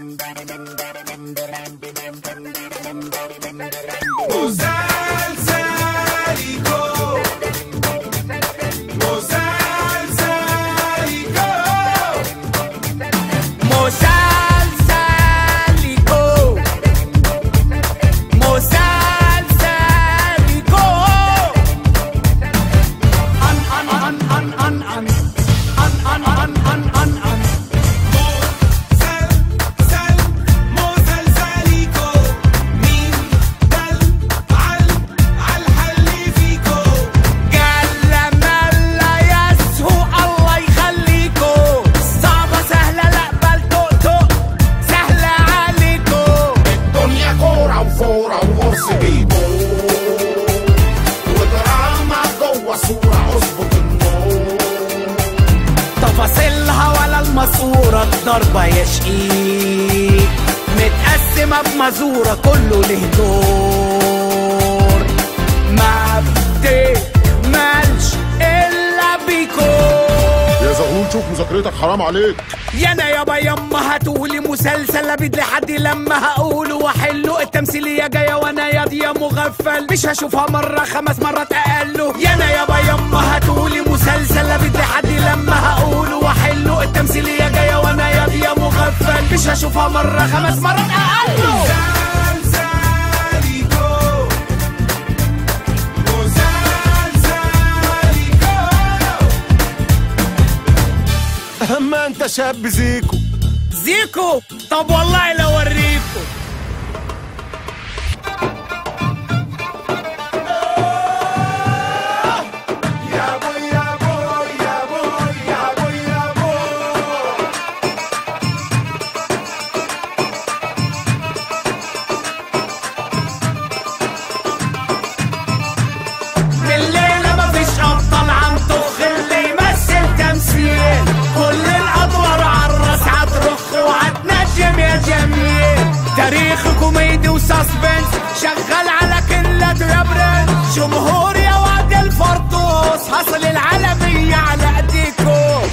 Musalsalico. Musalsalico. An an an an an an. An an an an an an. قال ملا يسهو الله يخليكو صعبة سهلة لا بل تؤتؤ سهلة عليكو الدنيا كورة وفورة وقرص بيبور ودراما جوه صورة اظبط النور تفاصيلها ولا الماسورة الضربة يا شقيق متقسمة بمزورة كله له دور ما بتكملش إلا بيكو يا زغلول شوف مذاكرتك حرام عليك يا انا يابا يما هاتولي مسلسل ابيد لحد لما هقوله واحله التمثيلية جاية وانا ياضية مغفل مش هشوفها مرة خمس مرات اقله يا انا يابا يما هاتولي مسلسل ابيد لحد لما هقوله واحله التمثيلية جاية وانا ياضية مغفل مش هشوفها مرة خمس مرات اقله اما انت شاب زيكو زيكو طب والله لو اوريكو بالليلة مفيش أبطال عم طخ اللي يمثل تمثيل كل الأدوار عالراس هترخ وهتنجم يا جميل تاريخ كوميدي وساسبنس شغال على كلته يا برنس جمهور يا وعد الفرطوس حصل العالمية على ايديكم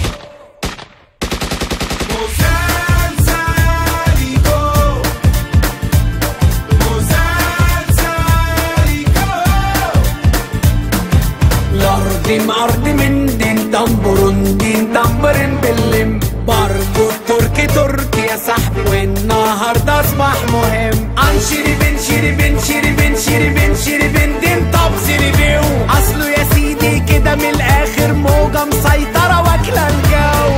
الأرض مأرض من دين تنبرون دين تنبرن باللم برضو التركي تركي يا صاحبي والنهارده اصبح مهم انشري بن شيري بن شيري بن شيري بن شيري بن دين طب سيري بيو اصله يا سيدي كده من الاخر موجة مسيطرة واكلة الجو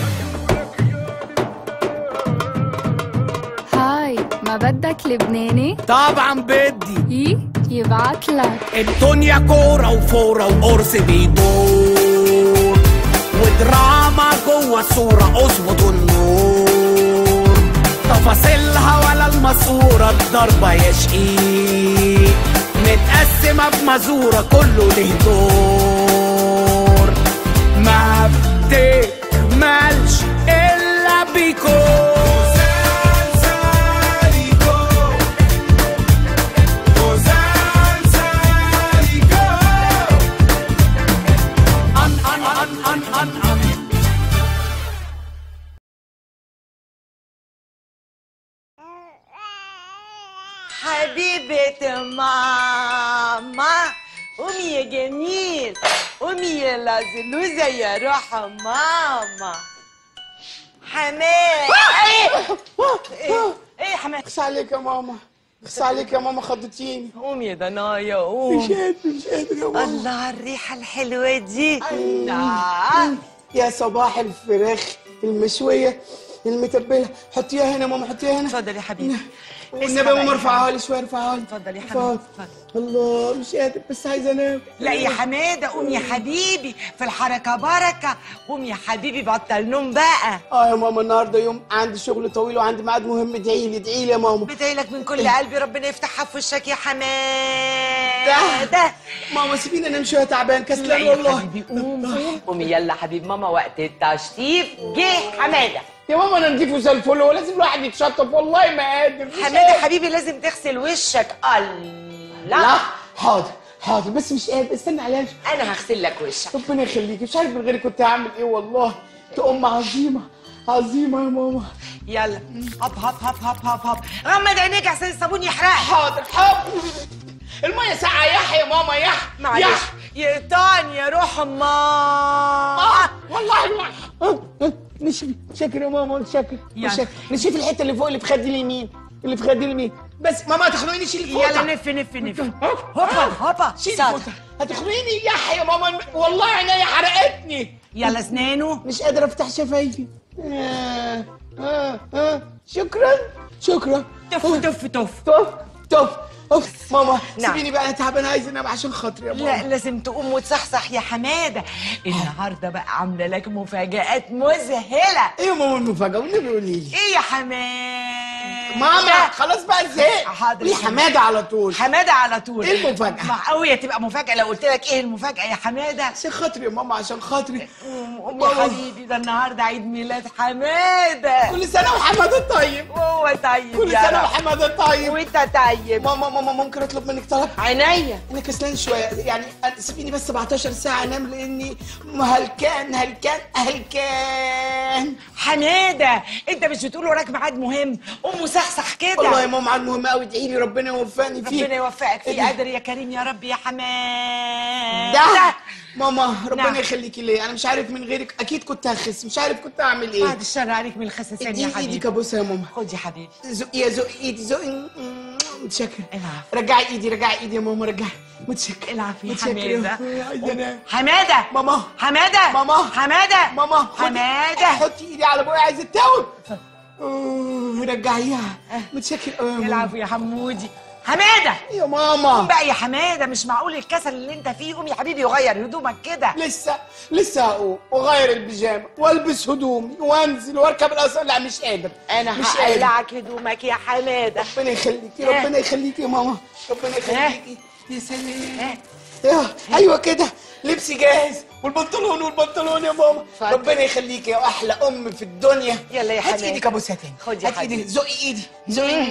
هاي ما بدك لبناني؟ طبعا بدي ايه يبعتلك الدنيا كورة وفورة وقرص بيدور ودراما جوه الصورة اظبط النور تفاصيلها ولا الماسورة الضربة يا شقيق متقسمة بمزورة كله له دور ما بتكملش إلا بيكو أن أن أن أن أن أن حبيبة ماما قومي يا جميل قومي يا لازلوزة يا روح ماما حماد ايه ايه ايه يا حماد اخس عليك يا ماما اخس عليك يا ماما خضتيني قوم يا دنايا قوم مش قادر مش قادر يا ماما الله على الريحة الحلوة دي الله يا صباح الفراخ المشوية المتبلة حطيها هنا يا ماما حطيها هنا اتفضل يا حبيبي والنبي يا ماما ارفعها لي شوية ارفعها لي اتفضل يا ارفعها لي. حبيبي، الله مش قادر بس عايزة انام لا يا حمادة قوم يا حبيبي في الحركة بركة قوم يا حبيبي بطل نوم بقى اه يا ماما النهارده يوم عندي شغل طويل وعندي ميعاد مهم ادعي لي ادعي لي يا ماما بدعي لك من كل قلبي ربنا يفتحها في وشك يا حمادة ماما سيبيني انام شويه تعبان لا كسلان يا والله حبيبي قوم قوم قومي يلا حبيب ماما وقت التشطيب جه حمادة يا ماما انا نضيف زي الفل هو لازم الواحد يتشطف والله ما قادر مش حمادة قادر. حبيبي لازم تغسل وشك الله لا حاضر حاضر بس مش قادر استنى عليا شوية. انا هغسل لك وشك ربنا يخليكي مش عارف من غيرك كنت هعمل ايه والله انت ام عظيمه عظيمه يا ماما يلا هب هب هب هب هب هب غمض عينيك عشان الصابون يحرقك حاضر حاضر الميه ساقعه يح يا ماما يح معلش يح يقطعني يا روح امال آه والله الوحش مش شاكر يا ماما شاكر يعني. شاكر نشوف الحته اللي فوق اللي في خدي اليمين اللي في خدي اليمين بس ماما هتخنقيني شيل الفوطه يلا نف نف نف هوبا هوبا شيل ساتر. الفوطه هتخنقيني يح يا ماما والله عينيا حرقتني يلا اسنانه مش قادر افتح شفايفي آه آه آه شكرا شكرا تف تف تف توف توف اوف ماما نعم. سيبيني بقى انا تعبان عايز انام عشان خاطري يا ماما لا لازم تقوم وتصحصح يا حماده النهارده بقى عامله لك مفاجآت مذهله ايه يا ماما المفاجاه والنبي قولي لي ايه يا حماده ماما خلاص بقى زهقت حاضر. ليه حماده على طول حماده على طول إيه المفاجأة؟ معقوية تبقى مفاجأة لو قلت لك ايه المفاجأة يا حمادة عشان خاطري يا ماما عشان خاطري أم يا حبيبي ده النهارده عيد ميلاد حمادة كل سنه وحماده طيب هو طيب كل يا سنه رب. وحماده طيب وانت طيب ماما ماما ممكن اطلب منك طلب عينيا انا كسلان شويه يعني أنا- سيبيني بس 17 ساعه انام لاني هلكان هلكان هلكان حمادة انت مش بتقول وراك ميعاد مهم قوم وصحصح كده والله يا ماما عاد مهم قوي ادعي لي ربنا يوفقني فيه ربنا يوفقك إيه فيه ده؟ قادر يا كريم يا رب يا حماد ده ماما ربنا نعم. يخليكي ليا انا مش عارف من غيرك اكيد كنت هخس مش عارف كنت اعمل ايه بعد الشر عليك من الخساسين يا اديني ايدك حبيبي ابوسها يا ماما خد يا حبيبي زقي يا زقي ايدي زقي متشكر العفو. رجعي ايدي رجعي ايدي يا ماما رجعي متشكر العفو يا متشكر حمادة. عايز انام حمادة ماما حمادة ماما. حمادة ماما خدي- حمادة حطي ايدي على بوقي عايز اتوب أوه، رجعيها متشكر قوي يا ماما العفو يا حمودي حمادة يا قوم ماما بقى يا حمادة مش معقول الكسل اللي انت فيه قوم يا حبيبي وغير هدومك كده لسه لسه هقوم واغير البيجامه والبس هدومي وانزل واركب القصر لا مش قادر انا مش قادر هقلعك هدومك يا حمادة ربنا يخليكي ها؟ ربنا يخليكي يا ماما ربنا يخليكي يا سلام ها؟ يا ايوه كده لبسي جاهز والبنطلون والبنطلون يا ماما اتفضل. ربنا يخليكي يا احلى ام في الدنيا يلا يا هات حبيبي. ايدك ابوسها تاني خد يا هات ايدي حبيبي. زقي ايدي زقي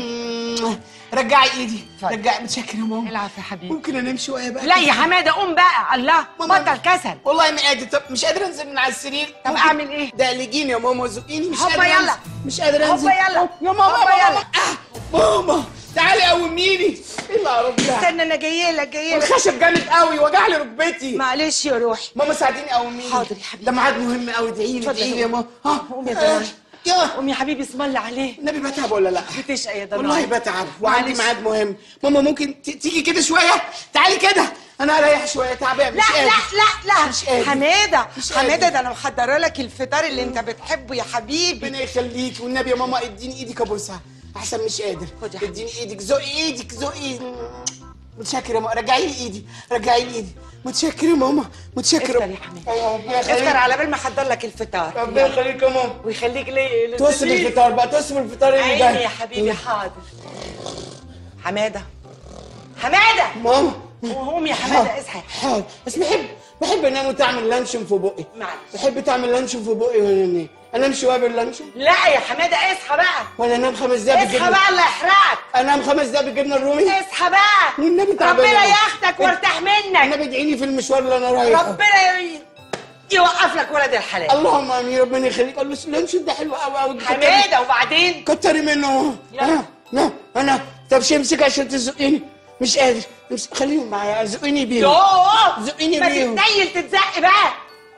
رجعي ايدي اتفضل. رجعي متشكر يا ماما العفو يا حبيبي ممكن انام شويه بقى لا يا حمادة قوم بقى الله ماما. بطل كسل والله ما قادر طب مش قادر انزل من على السرير طب ممكن أعمل إيه؟ دقلجيني يا ماما زقيني مش هوبا قادر يلا. انزل مش قادر هوبا انزل يلا. يا ماما هوبا يا يلا. ماما آه. ماما تعالي قوميني ايه القرف ده استنى انا جايه لك جايه لك الخشب جامد قوي وجع لي ركبتي معلش يا روحي ماما ساعديني قوميني حاضر يا حبيبي. ده ميعاد مهم قوي ادعي لي اتفضل ادعي لي يا يا ماما ها قوم يا آه. ضناي. يا قوم يا حبيبي اسم الله عليه النبي بتعب ولا لا بتشقى يا ضناي والله بتعب وعندي معلش. ميعاد مهم ماما ممكن ت- تيجي كده شويه تعالي كده انا اريح شويه تعبان لا مش قادر لا لا لا مش قادر. حماده مش حماده قادر. ده انا محضره لك الفطار اللي انت بتحبه يا حبيبي ربنا يخليك والنبي يا ماما اديني ايدك ابوسها احسن مش قادر خد يا حبيبي. اديني ايدك زقي ايدك زقي متشكر يا ماما رجعي لي ايدي رجعي لي ايدي متشكر يا ماما متشكر افطر يا حبيبي. أيوة، ربنا افطر يخليك على بال ما احضر لك الفطار ربنا يخليك يا ماما ويخليك لي توصل الفطار بقى توصل الفطار اللي عيني جاي يا حبيبي حاضر حماده حماده ماما قوم يا حماده اصحى حاضر بس بحب بحب انام وتعمل لانشون في بقي معلش. بحب تعمل لانشون في بقي وانا انام انام شويه باللانشون لا يا حماده اصحى بقى ولا انام خمس دقايق اصحى بالجبنه بقى الله يحرقك انام خمس دقايق بالجبنه الرومي اصحى بقى والنبي تعبان ربنا يا ماما. ياخدك وارتاح منك النبي ادعيني في المشوار اللي انا رايحه ربنا ي- يوقف لك ولد الحلال اللهم امين ربنا يخليك قال له اللانشون ده حلو قوي قوي حماده وبعدين كتري منه يلا. انا انا انا طب شي امسك عشان تزقيني مش قادر امسك خليهم معايا زقيني بيهم يوه زقيني ما بيهم. تتنيل تتزق بقى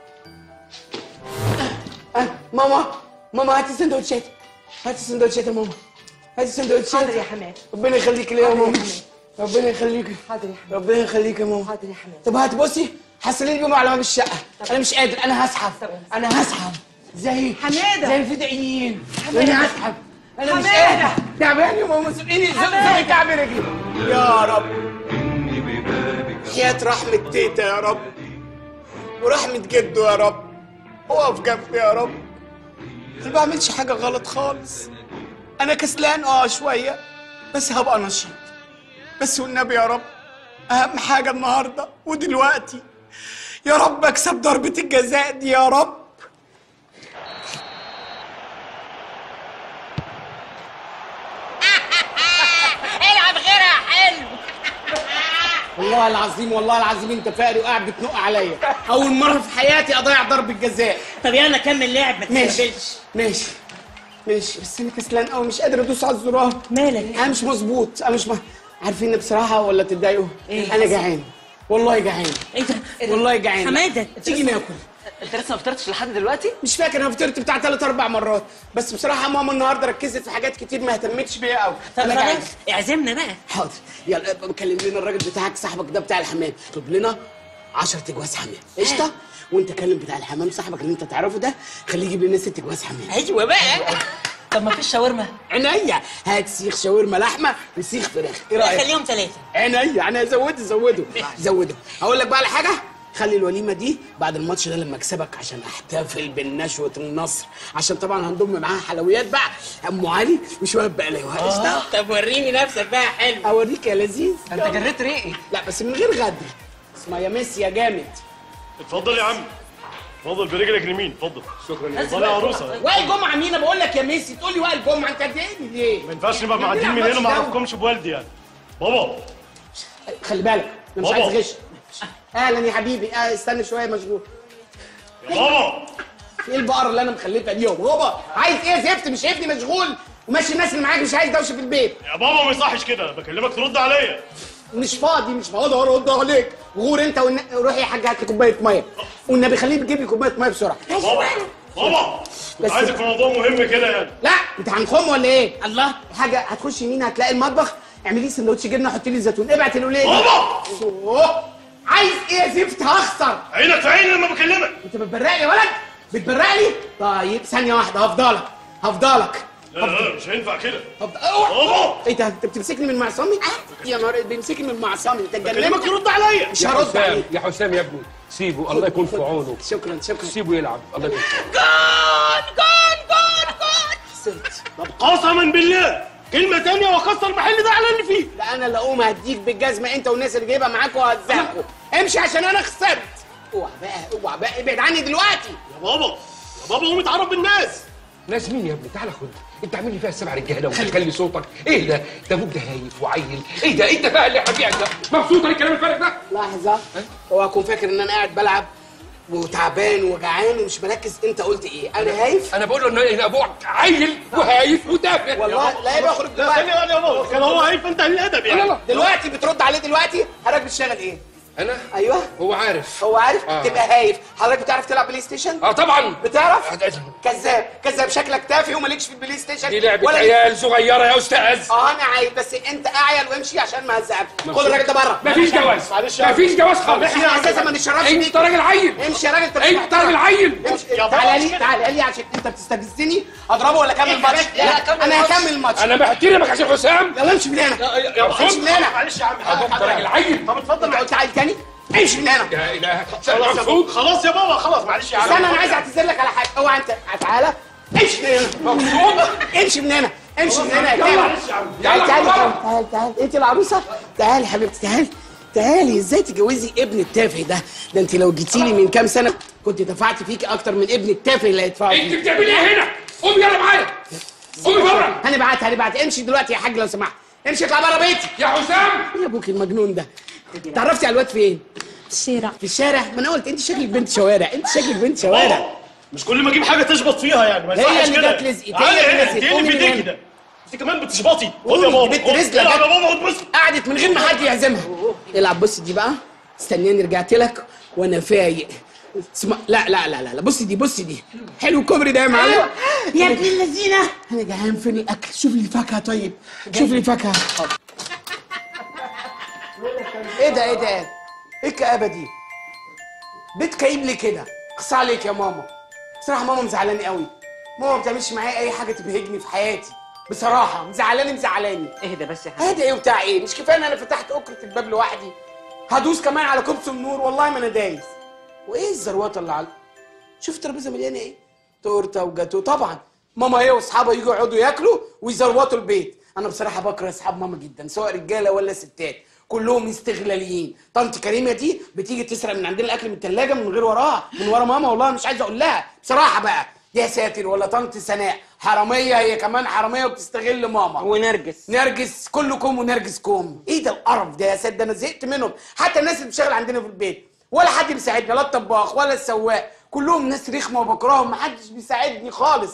آه، ماما ماما هاتي سندوتشات هاتي سندوتشات يا ماما هاتي سندوتشات حاضر يا حماد ربنا يخليك ليا يا حاضر يا ماما حماد. ربنا يخليك حاضر يا حماد ربنا يخليك يا ماما حاضر يا حماد طب هات بصي حصلي بيهم على باب الشقه انا مش قادر انا هسحب طب. انا هسحب زي حمادة. زي الفدائيين حمادة. انا هسحب انا مش حمادة. قادر تعبان يا ماما سيبيني حمادة. زقي كعب رجلي يا رب حياة رحمة تيتا يا رب ورحمة جده يا رب اقف جنبي يا رب انا ما بعملش حاجة غلط خالص انا كسلان اه شوية بس هبقى نشيط بس والنبي يا رب اهم حاجة النهاردة ودلوقتي يا رب اكسب ضربة الجزاء دي يا رب العب غيرها حلو والله العظيم والله العظيم انت فقري وقاعد بتنق عليا اول مرة في حياتي اضيع ضربة جزاء طب يلا كمل لعب ما ماشي تستهبلش ماشي ماشي بس انا كسلان قوي مش قادر ادوس على الزرار مالك؟ انا مش مظبوط انا مش م... عارفين بصراحه ولا تتضايقوا إيه؟ انا جعان والله جعان ايه ده؟ والله جعان حماده تيجي ناكل انت لسه ما فطرتش لحد دلوقتي؟ مش فاكر انا فطرت بتاع ثلاث اربع مرات بس بصراحه ماما النهارده ركزت في حاجات كتير ما اهتمتش بيها قوي طب انا جعان خلاص اعزمنا بقى حاضر يلا ابقى بكلم لنا الراجل بتاعك صاحبك ده بتاع الحمام اطلب لنا 10 تجواز حمام قشطه وانت كلم بتاع الحمام صاحبك اللي انت تعرفه ده خليه يجيب لنا ست جواز حمام ايوه بقى طب ما فيش شاورما؟ عينيا هات سيخ شاورما لحمه وسيخ فراخ ايه رايك خليهم ثلاثه عينيا انا زوده زوده زوده هقول لك بقى على حاجه خلي الوليمه دي بعد الماتش ده لما اكسبك عشان احتفل بالنشوه النصر عشان طبعا هنضم معاها حلويات بقى ام علي وشويه بقلاوه قشطه طب وريني نفسك بقى حلو اوريك يا لذيذ انت جريت ريقي لا بس من غير غدر اسمها يا ميسي يا جامد اتفضل يا عم اتفضل برجلك اليمين اتفضل شكرا اتفضل يا عروسه وائل جمعه مين انا بقول لك يا ميسي تقول لي وائل جمعه انت هتضايقني ليه؟ ما ينفعش نبقى معديين من هنا ما اعرفكمش بوالدي يعني بابا خلي بالك انا مش بابا. عايز غش اهلا يا حبيبي اه استنى شويه مشغول يا بابا ايه البقره اللي انا مخلفها دي يا بابا عايز ايه يا زفت مش ابني مشغول وماشي الناس اللي معاك مش عايز دوشه في البيت يا بابا ما يصحش كده بكلمك ترد عليا مش فاضي مش فاضي ارد عليك غور انت والن... روح يا حاج هات لي كوبايه ميه والنبي خليه يجيب لي كوبايه ميه بسرعه بابا بابا بس- كنت عايزك في موضوع مهم كده يعني لا انت هنخم ولا ايه الله حاجه هتخش يمين هتلاقي المطبخ اعملي لي سندوتش جبنه حطي لي زيتون ابعت الوليه دي. بابا أوه. عايز ايه يا زفت هخسر عينك في عيني لما بكلمك انت بتبرق لي يا ولد بتبرق لي طيب ثانيه واحده هفضلك هفضلك لا لا لا مش هينفع كده هفضل اوعى بابا ايه ده انت بتمسكني من معصمي يا نهار بيمسكني من معصمي انت بكلمك اتجننت ترد عليا مش يا هرد حسام عليك يا حسام يا ابني سيبه الله يكون في عونه شكرا شكرا سيبه يلعب الله يكون في عونه جون جون جون جون خسرت طب قسما بالله كلمه تانية واكسر المحل ده على اللي فيه لا انا اللي اقوم هديك بالجزمه انت والناس اللي جايبها معاك وهزقكم امشي عشان انا خسرت اوعى بقى اوعى بقى ابعد عني دلوقتي يا بابا يا بابا قوم اتعرف بالناس ناس مين يا ابني تعالى خد انت عامل لي فيها السبع رجاله وبتخلي صوتك ايه ده ده ابوك ده هايف وعيل ايه ده انت بقى اللي هبيعك ده مبسوط على الكلام الفارغ ده لحظه اوعى اكون فاكر ان انا قاعد بلعب وتعبان وجعان ومش مركز انت قلت ايه انا هايف انا بقول له ان إن ابوك عيل وهايف وتافه والله لا يبقى اخرج لا ثانية دلوقتي واحدة يا بابا كان هو هيف انت الادب لا يعني لا دلوقتي بترد عليه دلوقتي حضرتك بتشتغل ايه انا ايوه هو عارف هو عارف آه. تبقى هايف حضرتك بتعرف تلعب بلاي ستيشن اه طبعا بتعرف هت- كذاب كذاب شكلك تافه ومالكش في البلاي ستيشن دي لعبه ولا عيال صغيره يا استاذ اه انا عايز بس انت اعيل وامشي عشان ما هزقكش خد الراجل ده بره مفيش جواز معلش يا عم. مفيش جواز خالص احنا اساسا ما نشربش انت راجل عيل امشي يا راجل انت مش انت محترم. راجل عيل امشي يا بابا تعالى مش لي كده. تعالى لي عشان انت بتستفزني اضربه ولا اكمل الماتش لا، كمل انا الماتش. هكمل الماتش انا بحترمك عشان حسام يلا امشي من هنا يا امشي محمود من هنا معلش يا عم انت راجل عيل طب اتفضل انت قلت عيل تاني امشي من هنا يا اله خلاص يا بابا مبسوط خلاص يا بابا خلاص معلش يا عم استنى انا عايز اعتذر لك على حاجه اوعى انت تعالى امشي من هنا مبسوط امشي من هنا امشي من هنا يا يلا كامل معلش يا عم تعالي يلا تعالي بابا. تعالي تعالي انت العروسه تعالي حبيبتي تعالي تعالي ازاي تجوزي ابن التافه ده ده انت لو جيتي لي من كام سنه كنت دفعت فيكي اكتر من ابن التافه اللي هيدفعه انت فيكي بتعملي ايه هنا قومي يلا معايا قومي بره هنبعت هنبعت امشي دلوقتي يا حاج لو سمحت امشي اطلع بره بيتي يا حسام يا ابوك المجنون ده تعرفتي على الواد فين الشارع في الشارع ما انا قلت انت شكلك بنت شوارع انت شكلك بنت شوارع بابا مش كل ما اجيب حاجه تشبط فيها يعني ما هي يصحش اللي كده جت لزقت، هي تعالي اللي هنا، لزقت. انت ايه قومي اللي من في هنا. ايديكي ده انت كمان بتشبطي خد قومي، يا بابا دي بنت خد. رزلة العب جت. يا بابا واتبسط قعدت من غير ما حد يعزمها العب بص دي بقى استناني رجعت لك وانا فايق اسمع لا لا لا لا لا بصي دي بصي دي حلو الكوبري ده يا معلم يا ابن اللذينه انا جعان فين الاكل شوف لي فاكهه طيب شوف لي فاكهه ايه ده ايه ده ايه الكآبه دي بيت كئيب ليه كده اقصى عليك يا ماما بصراحه ماما مزعلاني قوي ماما ما بتعملش معايا اي حاجه تبهجني في حياتي بصراحه مزعلاني مزعلاني اهدى بس يا حبيبي هذا ايه وبتاع ايه مش كفايه ان انا فتحت اكره الباب لوحدي هدوس كمان على كبس النور والله ما انا دايس وايه الزروطه اللي على شوف الترابيزه مليانه ايه تورته وجاتو طبعا ماما هي واصحابها يجوا يقعدوا ياكلوا ويزروطوا البيت انا بصراحه بكره اصحاب ماما جدا سواء رجاله ولا ستات كلهم استغلاليين طنط كريمه دي بتيجي تسرق من عندنا الاكل من الثلاجه من غير وراها من ورا ماما والله مش عايز اقول لها بصراحه بقى يا ساتر ولا طنط سناء حراميه هي كمان حراميه وبتستغل ماما ونرجس نرجس كلكم ونرجس كوم ايه ده القرف ده يا سيد ده انا زهقت منهم حتى الناس اللي بتشتغل عندنا في البيت ولا حد بيساعدني لا الطباخ ولا السواق كلهم ناس رخمه وبكرههم محدش بيساعدني خالص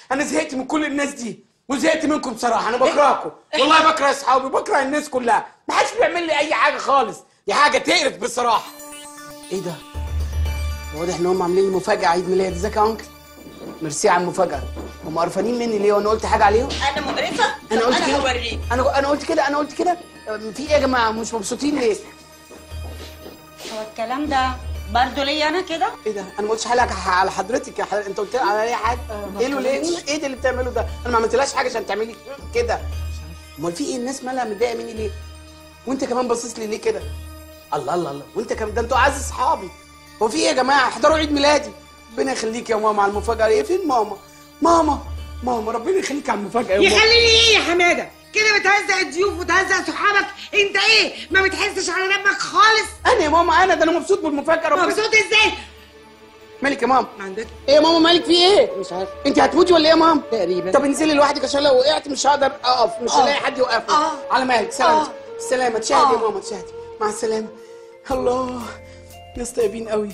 انا زهقت من كل الناس دي وزهقت منكم بصراحه انا بكرهكم والله بكره اصحابي بكره الناس كلها ما حدش بيعمل لي اي حاجه خالص دي حاجه تقرف بصراحه ايه ده واضح ان هم عاملين لي مفاجاه عيد ميلادي ازيك يا انكل ميرسي على المفاجاه هم قرفانين مني ليه وانا قلت حاجه عليهم انا مقرفه انا قلت انا كده هوريك انا انا قلت كده انا قلت كده في ايه يا جماعه مش مبسوطين ليه هو الكلام ده برضه ليا انا كده ايه ده انا ما قلتش حاجه على حضرتك يا حضرتك انت قلت لي على اي حاجه ايه له ليه ايه ده اللي بتعمله ده انا ما عملتلهاش حاجه عشان تعملي كده امال في ايه الناس مالها متضايقه مني ليه وانت كمان باصص لي ليه كده الله الله الله وانت كمان ده انتوا اعز اصحابي هو في ايه يا جماعه احضروا عيد ميلادي ربنا يخليك يا ماما على المفاجاه ايه فين ماما ماما ماما ربنا يخليك على المفاجاه يا ماما يخليني ايه يا حماده كده بتهزق الضيوف وتهزق صحابك انت ايه ما بتحسش على دمك خالص انا يا ماما انا ده انا مبسوط بالمفاجاه ربنا مبسوط ازاي مالك يا ماما ما عندك ايه يا ماما مالك في ايه مش عارف انت هتموتي ولا ايه يا ماما تقريبا. طب انزلي لوحدك عشان لو وقعت مش هقدر اقف مش آه. هلاقي حد يوقفني آه. على مالك سلامتك آه. السلامه تشاهدي يا آه. ماما تشاهدي مع السلامه الله ناس طيبين قوي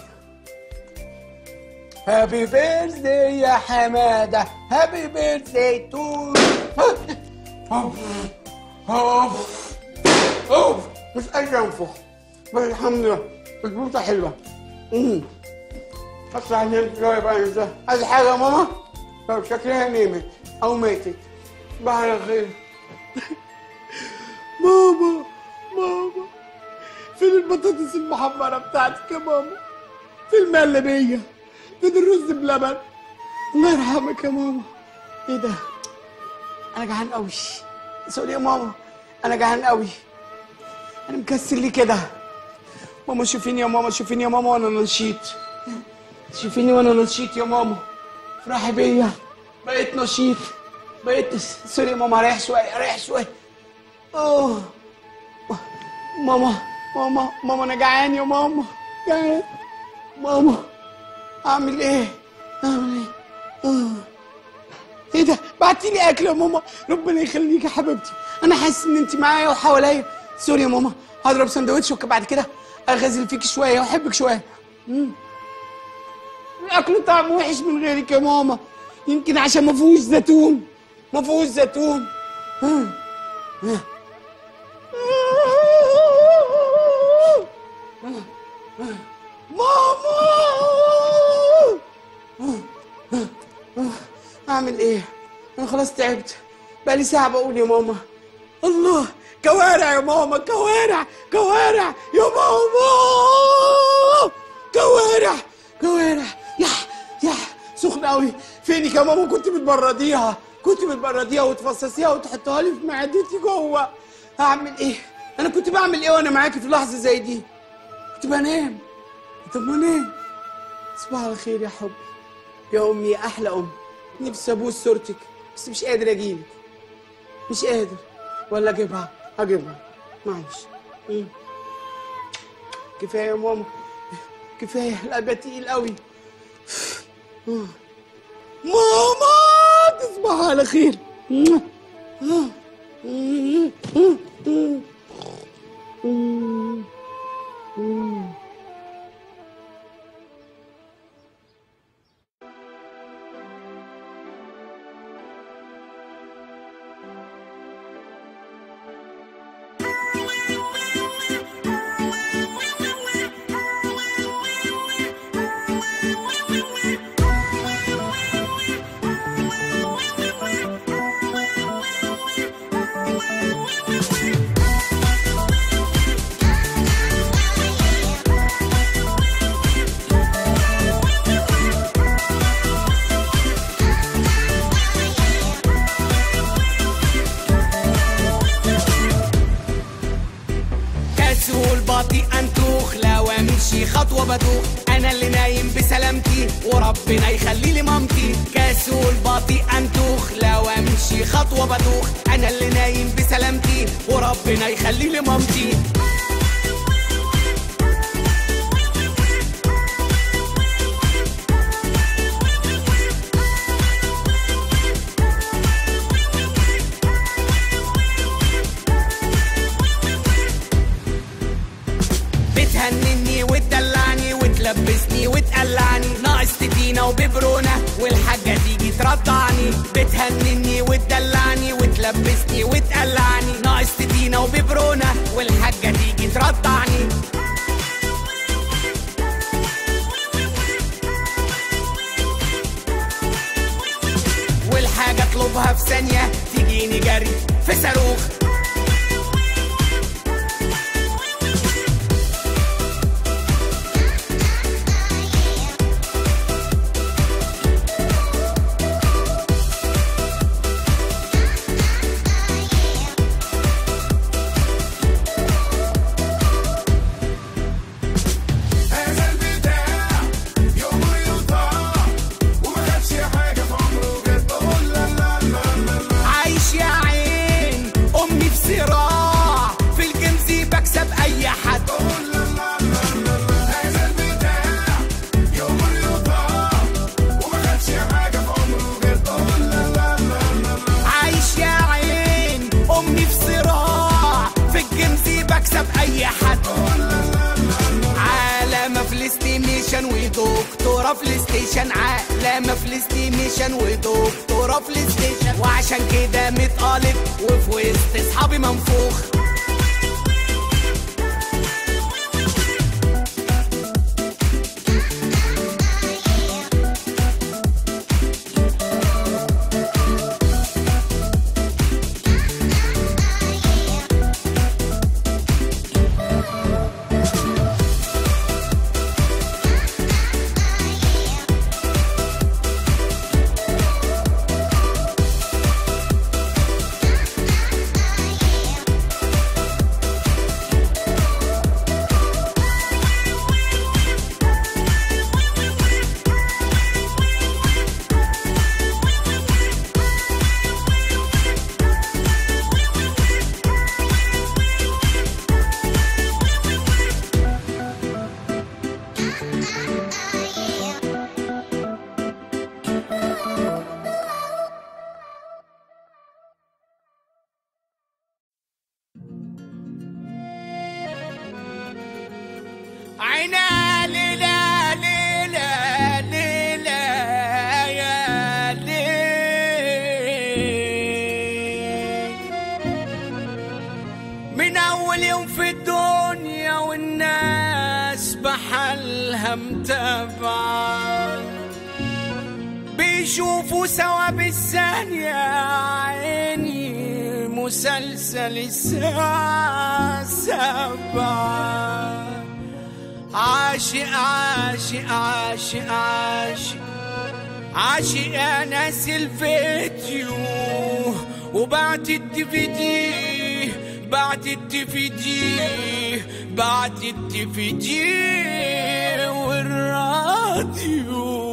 هابي بيرثدي يا حماده هابي بيرثدي تو اوف اوف اوف مش قادر انفخ بس الحمد لله البوطه حلوه امم اطلع عليك شويه بقى انت عايز حاجه يا ماما؟ طب شكلها نامت او ماتت صباح على خير ماما ماما فين البطاطس المحمره بتاعتك يا ماما؟ فين المقلبيه؟ فين الرز بلبن؟ الله يرحمك يا ماما ايه ده؟ انا جعان قوي سوري يا ماما انا جعان قوي انا مكسل ليه كده؟ ماما شوفيني يا ماما شوفيني يا ماما وانا نشيط شوفيني وانا نشيط يا ماما افرحي بيا بقيت نشيط بقيت سوري يا ماما اريح شويه اريح شويه اوه ماما ماما ماما انا جعان يا ماما جعان ماما اعمل ايه اعمل ايه آه. ايه ده بعتي لي اكل يا ماما ربنا يخليك يا حبيبتي انا حاسس ان انت معايا وحواليا سوري يا ماما هضرب سندوتش وبعد كده اغازل فيك شويه واحبك شويه مم. الاكل طعمه وحش من غيرك يا ماما يمكن عشان ما فيهوش زيتون ما فيهوش زيتون آه. آه. ماما اعمل ايه انا خلاص تعبت بقالي ساعه بقول يا ماما الله كوارع يا ماما كوارع كوارع يا ماما كوارع كوارع يح يح سخنة قوي فينك يا ماما كنت بتبرديها كنت بتبرديها وتفصصيها وتحطها لي في معدتي جوه هعمل ايه انا كنت بعمل ايه وانا معاكي في لحظه زي دي كنت بنام طب ما انام صباح الخير يا حبي يا امي يا احلى ام نفسي ابوس صورتك بس مش قادر اجيبك مش قادر ولا اجيبها اجيبها معلش مم. كفايه يا ماما كفايه القلب تقيل قوي آه. ماما تصبح على خير آه. آه. كسول بطيء انتوخ لو امشي خطوه بدوخ انا اللي نايم بسلامتي وربنا يخلي لي مامتي كسول بطيء انتوخ لو امشي خطوه بدوخ انا اللي نايم بسلامتي وربنا يخلي لي مامتي بتهنني وتدلعني وتلبسني وتقلعني ناقص تدينا وببرونة والحاجة تيجي ترضعني تسمعني بتهنني وتدلعني وتلبسني وتقلعني ناقص تدينا وببرونة والحاجة تيجي ترضعني والحاجة اطلبها في ثانية تجيني جري في صاروخ هذا البتاع يوم يطاع وما خدش حاجة في عمره جد قول لا لا لا لا لا عايش يا عين امي في صراع في الجيمز بكسب اي حد قول لا لا لا لا لا هذا البتاع يوم يطاع وما خدش حاجة في عمره جد قول لا لا لا لا لا عايش يا عين امي في صراع في الجيمز بكسب اي حد علامة في الاستيميشن ودكتورة في الستيشن علامة في الاستيميشن ودكتورة في الستيشن وعشان كده متقالب وفي وسط اصحابي منفوخ عينا ليلى ليلى ليلى يا ليل من أول يوم في الدنيا والناس بحالها متابعة بيشوفوا سوا بالثانية عيني مسلسل الساعة سبعة عاشق عاشق عاشق عاشق عاشق يا ناس الفيديو وبعت الدي في دي بعت الدي في دي بعت الدي في دي والراديو